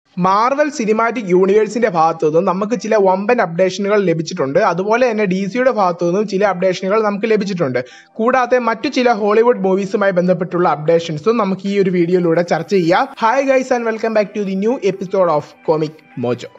Marvel cinematic യൂണിവേഴ്സിന്റെ ഭാഗത്തു നിന്നും നമുക്ക് ചില വമ്പൻ അപ്ഡേഷനുകൾ ലഭിച്ചിട്ടുണ്ട് അതുപോലെ തന്നെ ഡി സിയുടെ ഭാഗത്തു നിന്നും ചില അപ്ഡേഷനുകൾ നമുക്ക് ലഭിച്ചിട്ടുണ്ട് കൂടാതെ മറ്റു ചില ഹോളിവുഡ് മൂവീസുമായി ബന്ധപ്പെട്ടുള്ള അപ്ഡേഷൻസും നമുക്ക് ഈ ഒരു വീഡിയോയിലൂടെ ചർച്ച ചെയ്യാം hi guys and welcome back to the new episode of Comic Mojo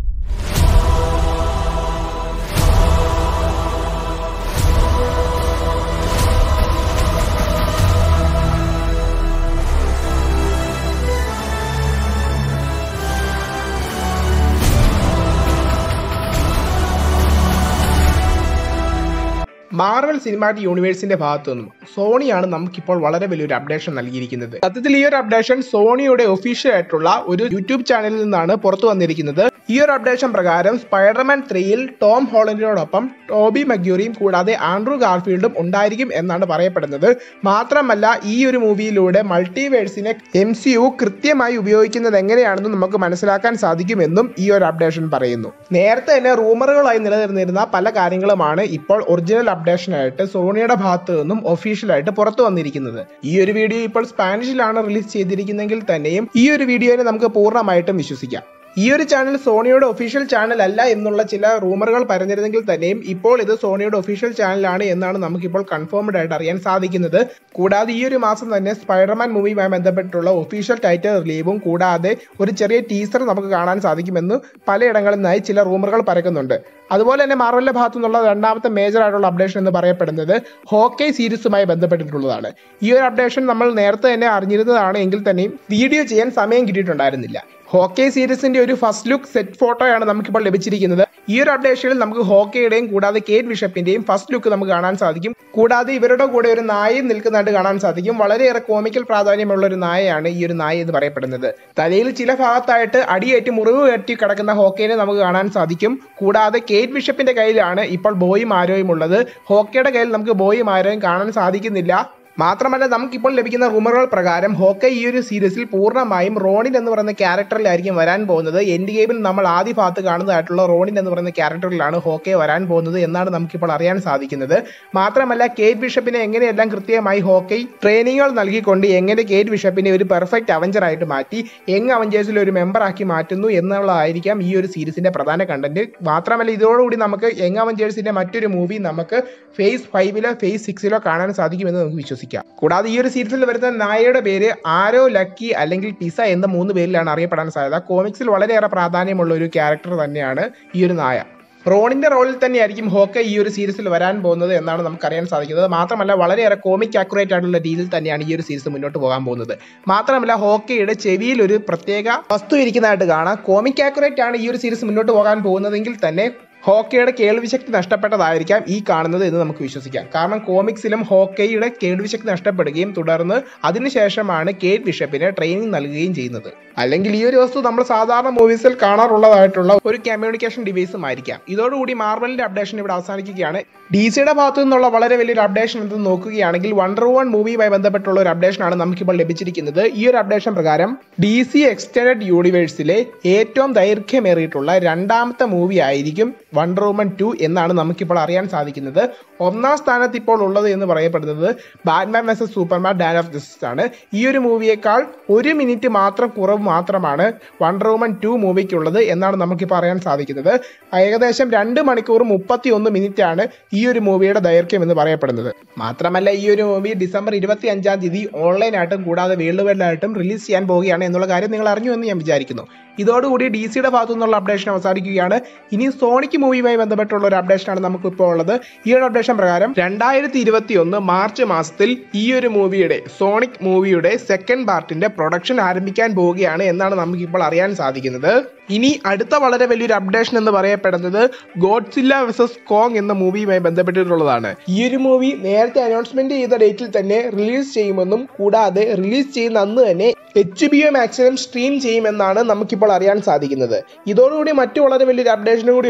Marvel cinematic യൂണിവേഴ്സിന്റെ ഭാഗത്തു നിന്നും സോണിയാണ് നമുക്കിപ്പോൾ വളരെ വലിയൊരു അപ്ഡേഷൻ നൽകിയിരിക്കുന്നത് സത്യത്തിൽ ഈ ഒരു അപ്ഡേഷൻ സോണിയുടെ ഒഫീഷ്യൽ ആയിട്ടുള്ള ഒരു യൂട്യൂബ് ചാനലിൽ നിന്നാണ് പുറത്തു വന്നിരിക്കുന്നത് ഈ ഒരു അപ്ഡേഷൻ പ്രകാരം സ്പൈഡർമാൻ ത്രീയിൽ ടോം ഹോളൻഡിനോടൊപ്പം ടോബി മഗ്യൂറിയും കൂടാതെ ആൻഡ്രൂ ഗാർഫീൽഡും ഉണ്ടായിരിക്കും എന്നാണ് പറയപ്പെടുന്നത് മാത്രമല്ല ഈ ഒരു മൂവിയിലൂടെ മൾട്ടിവേഴ്സിനെ എം സി യു കൃത്യമായി ഉപയോഗിക്കുന്നത് എങ്ങനെയാണെന്ന് നമുക്ക് മനസ്സിലാക്കാൻ സാധിക്കുമെന്നും ഈ ഒരു അപ്ഡേഷൻ പറയുന്നു നേരത്തെ തന്നെ റൂമറുകളായി നിലനിന്നിരുന്ന പല കാര്യങ്ങളുമാണ് ഇപ്പോൾ ഒറിജിനൽ അപ്ഡേഷനായിട്ട് സോണിയുടെ ഭാഗത്ത് നിന്നും ഒഫീഷ്യലായിട്ട് പുറത്തു വന്നിരിക്കുന്നത് ഈ ഒരു വീഡിയോ ഇപ്പോൾ സ്പാനിഷിലാണ് റിലീസ് ചെയ്തിരിക്കുന്നതെങ്കിൽ തന്നെയും ഈ ഒരു വീഡിയോനെ നമുക്ക് പൂർണ്ണമായിട്ടും വിശ്വസിക്കാം ഈ ഒരു ചാനൽ സോണിയുടെ ഒഫീഷ്യൽ ചാനൽ അല്ല എന്നുള്ള ചില റൂമറുകൾ പറഞ്ഞിരുന്നെങ്കിൽ തന്നെയും ഇപ്പോൾ ഇത് സോണിയുടെ ഒഫീഷ്യൽ ചാനലാണ് എന്നാണ് നമുക്കിപ്പോൾ കൺഫേംഡ് ആയിട്ട് അറിയാൻ സാധിക്കുന്നത് കൂടാതെ ഈ ഒരു മാസം തന്നെ സ്പൈഡർമാൻ മൂവിയുമായി ബന്ധപ്പെട്ടുള്ള ഒഫീഷ്യൽ ടൈറ്റിൽ റിലീവും കൂടാതെ ഒരു ചെറിയ ടീസർ നമുക്ക് കാണാൻ സാധിക്കുമെന്ന് പലയിടങ്ങളിൽ നിന്നായി ചില റൂമറുകൾ പരക്കുന്നുണ്ട് അതുപോലെ തന്നെ മാർവലിന്റെ ഭാഗത്തു നിന്നുള്ള രണ്ടാമത്തെ മേജർ ആയിട്ടുള്ള അപ്ഡേഷൻ എന്ന് പറയപ്പെടുന്നത് ഹോക്കൈ സീരീസുമായി ബന്ധപ്പെട്ടിട്ടുള്ളതാണ് ഈ ഒരു അപ്ഡേഷൻ നമ്മൾ നേരത്തെ തന്നെ അറിഞ്ഞിരുന്നതാണ് എങ്കിൽ തന്നെയും വീഡിയോ ചെയ്യാൻ സമയം കിട്ടിയിട്ടുണ്ടായിരുന്നില്ല ഹോക്കൈ സീരീസിന്റെ ഒരു ഫസ്റ്റ് ലുക്ക് സെറ്റ് ഫോട്ടോയാണ് നമുക്കിപ്പോൾ ലഭിച്ചിരിക്കുന്നത് ഈ ഒരു അപ്ഡേഷനിൽ നമുക്ക് ഹോക്കയുടെയും കൂടാതെ കേറ്റ് ബിഷപ്പിന്റെയും ഫസ്റ്റ് ലുക്ക് നമുക്ക് കാണാൻ സാധിക്കും കൂടാതെ ഇവരുടെ കൂടെ ഒരു നായയും നിൽക്കുന്നതായിട്ട് കാണാൻ സാധിക്കും വളരെയേറെ കോമിക്കൽ പ്രാധാന്യമുള്ള ഒരു നായയാണ് ഈ ഒരു നായ എന്ന് പറയപ്പെടുന്നത് തലയിൽ ചില ഭാഗത്തായിട്ട് അടിയേറ്റ് മുറിവ് കയറ്റി കിടക്കുന്ന ഹോക്കയിനെ നമുക്ക് കാണാൻ സാധിക്കും കൂടാതെ കേറ്റ് ബിഷപ്പിന്റെ കയ്യിലാണ് ഇപ്പോൾ ബോയും ആരോയും ഉള്ളത് ഹോക്കയുടെ കയ്യിൽ നമുക്ക് ബോയും ആരോയും കാണാൻ സാധിക്കുന്നില്ല മാത്രമല്ല നമുക്കിപ്പോൾ ലഭിക്കുന്ന റൂമറുകൾ പ്രകാരം ഹോക്ക ഈ ഒരു സീരീസിൽ പൂർണ്ണമായും റോണിൻ എന്ന് പറയുന്ന ക്യാരക്ടറിലായിരിക്കും വരാൻ പോകുന്നത് എൻഡ് ഗെയിമിൽ നമ്മൾ ആദ്യ ഭാഗത്ത് കാണുന്നതായിട്ടുള്ള റോണിൻ എന്ന് പറയുന്ന ക്യാരക്ടറിലാണ് ഹോക്കെ വരാൻ പോകുന്നത് എന്നാണ് നമുക്കിപ്പോൾ അറിയാൻ സാധിക്കുന്നത് മാത്രമല്ല കേറ്റ് ബിഷപ്പിനെ എങ്ങനെയെല്ലാം കൃത്യമായി ഹോക്കൈ ട്രെയിനിങ്ങുകൾ നൽകിക്കൊണ്ട് എങ്ങനെ കേറ്റ് ബിഷപ്പിനെ ഒരു പെർഫെക്റ്റ് അവഞ്ചർ ആയിട്ട് മാറ്റി യങ് അവഞ്ചേഴ്സിൽ ഒരു മെമ്പർ ആക്കി മാറ്റുന്നു എന്നുള്ളതായിരിക്കാം ഈ ഒരു സീരീസിന്റെ പ്രധാന കണ്ടന്റ് മാത്രമല്ല ഇതോടുകൂടി നമുക്ക് യങ് അവഞ്ചേഴ്സിന്റെ മറ്റൊരു മൂവി നമുക്ക് ഫേസ് ഫൈവിലോ ഫേസ് സിക്സിലോ കാണാൻ സാധിക്കുമെന്ന് നമുക്ക് വിശ്വസിക്കാം കൂടാതെ ഈ ഒരു സീരീസിൽ വരുന്ന നായയുടെ പേര് ആരോ ലക്കി അല്ലെങ്കിൽ പിസ എന്ന മൂന്ന് പേരിലാണ് അറിയപ്പെടാൻ സാധ്യത കോമിക്സിൽ വളരെയേറെ പ്രാധാന്യമുള്ള ഒരു ക്യാരക്ടർ തന്നെയാണ് ഈ ഒരു നായ റോണിന്റെ റോളിൽ തന്നെയായിരിക്കും ഹോക്ക ഈ ഒരു സീരീസിൽ വരാൻ പോകുന്നത് എന്നാണ് നമുക്ക് അറിയാൻ സാധിക്കുന്നത് മാത്രമല്ല വളരെയേറെ കോമിക് ആക്യുറേറ്റ് ആയിട്ടുള്ള രീതിയിൽ തന്നെയാണ് ഈ ഒരു സീരീസ് മുന്നോട്ട് പോകാൻ പോകുന്നത് മാത്രമല്ല ഹോക്കയുടെ ചെവിയിൽ ഒരു പ്രത്യേക വസ്തു ഇരിക്കുന്നതായിട്ട് കാണാം കോമിക് ആക്യുറേറ്റ് ആണ് ഈ ഒരു സീരീസ് മുന്നോട്ട് പോകാൻ പോകുന്നതെങ്കിൽ തന്നെ ഹോക്കയുടെ കേൾവിശക്തി നഷ്ടപ്പെട്ടതായിരിക്കാം ഈ കാണുന്നത് എന്ന് നമുക്ക് വിശ്വസിക്കാം കാരണം കോമിക്സിലും ഹോക്കയുടെ കേൾവിശക്തി നഷ്ടപ്പെടുകയും തുടർന്ന് അതിനുശേഷമാണ് കേറ്റ് ബിഷപ്പിന് ട്രെയിനിങ് നൽകുകയും ചെയ്യുന്നത് അല്ലെങ്കിൽ ഈ ഒരു വസ്തു നമ്മൾ സാധാരണ മൂവീസിൽ കാണാറുള്ളതായിട്ടുള്ള ഒരു കമ്മ്യൂണിക്കേഷൻ ഡിവൈസും ആയിരിക്കാം ഇതോടുകൂടി മാർവലിന്റെ അപ്ഡേഷൻ ഇവിടെ അവസാനിക്കുകയാണ് ഡി സിയുടെ ഭാഗത്തു നിന്നുള്ള വളരെ വലിയൊരു അപ്ഡേഷൻ എന്ത് നോക്കുകയാണെങ്കിൽ വണ്ടർ വൺ മൂവിയുമായി ബന്ധപ്പെട്ടുള്ള ഒരു അപ്ഡേഷനാണ് നമുക്കിപ്പോൾ ലഭിച്ചിരിക്കുന്നത് ഈ ഒരു അപ്ഡേഷൻ പ്രകാരം ഡി സി എക്സ്റ്റൻഡ് യൂണിവേഴ്സിലെ ഏറ്റവും ദൈർഘ്യമേറിയിട്ടുള്ള രണ്ടാമത്തെ മൂവി ആയിരിക്കും വണ്ടർ വുമൻ ടു എന്നാണ് നമുക്കിപ്പോൾ അറിയാൻ സാധിക്കുന്നത് ഒന്നാം സ്ഥാനത്ത് ഇപ്പോൾ ഉള്ളത് എന്ന് പറയപ്പെടുന്നത് Batman versus Superman Dawn of Justice ആണ് ഈ ഒരു മൂവിയേക്കാൾ ഒരു മിനിറ്റ് മാത്രം കുറവ് മാത്രമാണ് വണ്ടർ വുമൻ ടു മൂവിക്കുള്ളത് എന്നാണ് നമുക്കിപ്പോൾ അറിയാൻ സാധിക്കുന്നത് ഏകദേശം രണ്ട് മണിക്കൂർ മുപ്പത്തി ഒന്ന് മിനിറ്റ് ആണ് ഈ ഒരു മൂവിയുടെ ദൈർഘ്യം എന്ന് പറയപ്പെടുന്നത് മാത്രമല്ല ഈ ഒരു മൂവി ഡിസംബർ ഇരുപത്തി അഞ്ചാം തീയതി ഓൺലൈനായിട്ടും കൂടാതെ വേൾഡ് വൈഡായിട്ടും റിലീസ് ചെയ്യാൻ പോവുകയാണ് എന്നുള്ള കാര്യം നിങ്ങൾ അറിഞ്ഞു എന്ന് ഞാൻ വിചാരിക്കുന്നു ഇതോടുകൂടി ഡി സിയുടെ ഭാഗത്തു നിന്നുള്ള അപ്ഡേഷൻ അവസാനിക്കുകയാണ് ഇനി സോണിക് മൂവിയുമായി ബന്ധപ്പെട്ടുള്ള ഒരു അപ്ഡേഷനാണ് നമുക്ക് ഇപ്പോൾ ഉള്ളത് ഈ ഒരു അപ്ഡേഷൻ പ്രകാരം രണ്ടായിരത്തി ഇരുപത്തി ഒന്ന് മാർച്ച് മാസത്തിൽ ഈ ഒരു മൂവിയുടെ സോണിക് മൂവിയുടെ സെക്കൻഡ് പാർട്ടിന്റെ പ്രൊഡക്ഷൻ ആരംഭിക്കാൻ പോവുകയാണ് എന്നാണ് നമുക്കിപ്പോൾ അറിയാൻ സാധിക്കുന്നത് ഇനി അടുത്ത വളരെ വലിയൊരു അപ്ഡേഷൻ എന്ന് പറയപ്പെടുന്നത് ഗോഡ്സില്ല വെസസ് കോങ് എന്ന മൂവിയുമായി ബന്ധപ്പെട്ടിട്ടുള്ളതാണ് ഈ ഒരു മൂവി നേരത്തെ അനൗൺസ്മെന്റ് ചെയ്ത ഡേറ്റിൽ തന്നെ റിലീസ് ചെയ്യുമെന്നും കൂടാതെ റിലീസ് ചെയ്യുന്ന അന്ന് തന്നെ H B O maximum stream ചെയ്യുമെന്നാണ് നമുക്കിപ്പോൾ അറിയാൻ സാധിക്കുന്നത് ഇതോടുകൂടി മറ്റു വളരെ വലിയൊരു അപ്ഡേഷനും കൂടി ഉണ്ട്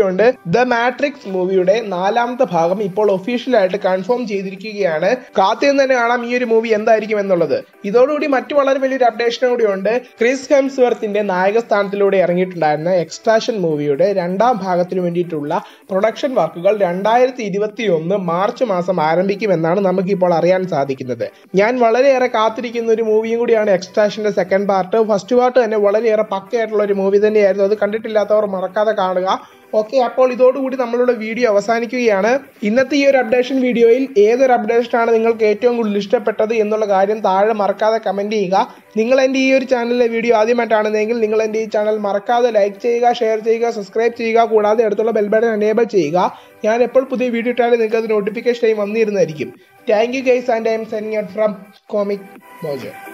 ദ മാട്രിക്സ് മൂവിയുടെ നാലാമത്തെ ഭാഗം ഇപ്പോൾ ഒഫീഷ്യലായിട്ട് കൺഫേം ചെയ്തിരിക്കുകയാണ് കാത്തിരുന്ന് തന്നെ കാണാം ഈ ഒരു മൂവി എന്തായിരിക്കും എന്നുള്ളത് ഇതോടുകൂടി മറ്റു വളരെ വലിയൊരു അപ്ഡേഷൻ കൂടി ഉണ്ട് ക്രിസ് ഹെംസ്വർത്തിന്റെ നായക സ്ഥാനത്തിലൂടെ ഇറങ്ങിയിട്ടുണ്ടായിരുന്ന എക്സ്ട്രാഷൻ മൂവിയുടെ രണ്ടാം ഭാഗത്തിന് വേണ്ടിയിട്ടുള്ള പ്രൊഡക്ഷൻ വർക്കുകൾ രണ്ടായിരത്തി ഇരുപത്തി ഒന്ന് മാർച്ച് മാസം ആരംഭിക്കുമെന്നാണ് നമുക്കിപ്പോൾ അറിയാൻ സാധിക്കുന്നത് ഞാൻ വളരെയേറെ കാത്തിരിക്കുന്ന ഒരു മൂവിയും കൂടിയാണ് എക്സ്ട്രാഷന്റെ സെക്കൻഡ് പാർട്ട് ഫസ്റ്റ് പാർട്ട് തന്നെ വളരെയേറെ പക്കയായിട്ടുള്ള ഒരു മൂവി തന്നെയായിരുന്നു അത് കണ്ടിട്ടില്ലാത്തവർ മറക്കാതെ കാണുക ഓക്കെ അപ്പോൾ ഇതോടുകൂടി നമ്മളുടെ വീഡിയോ അവസാനിക്കുകയാണ് ഇന്നത്തെ ഈ ഒരു അപ്ഡേഷൻ വീഡിയോയിൽ ഏതൊരു അപ്ഡേഷൻ ആണ് നിങ്ങൾക്ക് ഏറ്റവും കൂടുതൽ ഇഷ്ടപ്പെട്ടത് എന്നുള്ള കാര്യം താഴെ മറക്കാതെ കമന്റ് ചെയ്യുക നിങ്ങൾ എൻ്റെ ഈ ഒരു ചാനലിലെ വീഡിയോ ആദ്യമായിട്ടാണെന്നെങ്കിൽ നിങ്ങൾ എൻ്റെ ഈ ചാനൽ മറക്കാതെ ലൈക്ക് ചെയ്യുക ഷെയർ ചെയ്യുക സബ്സ്ക്രൈബ് ചെയ്യുക കൂടാതെ അടുത്തുള്ള ബെൽ ബട്ടൺ എനേബിൾ ചെയ്യുക ഞാൻ എപ്പോൾ പുതിയ വീഡിയോ ഇട്ടാലും നിങ്ങൾക്ക് അത് നോട്ടിഫിക്കേഷൻ ആയി വന്നിരുന്നതായിരിക്കും thank you guys and I'm send from Comic mojo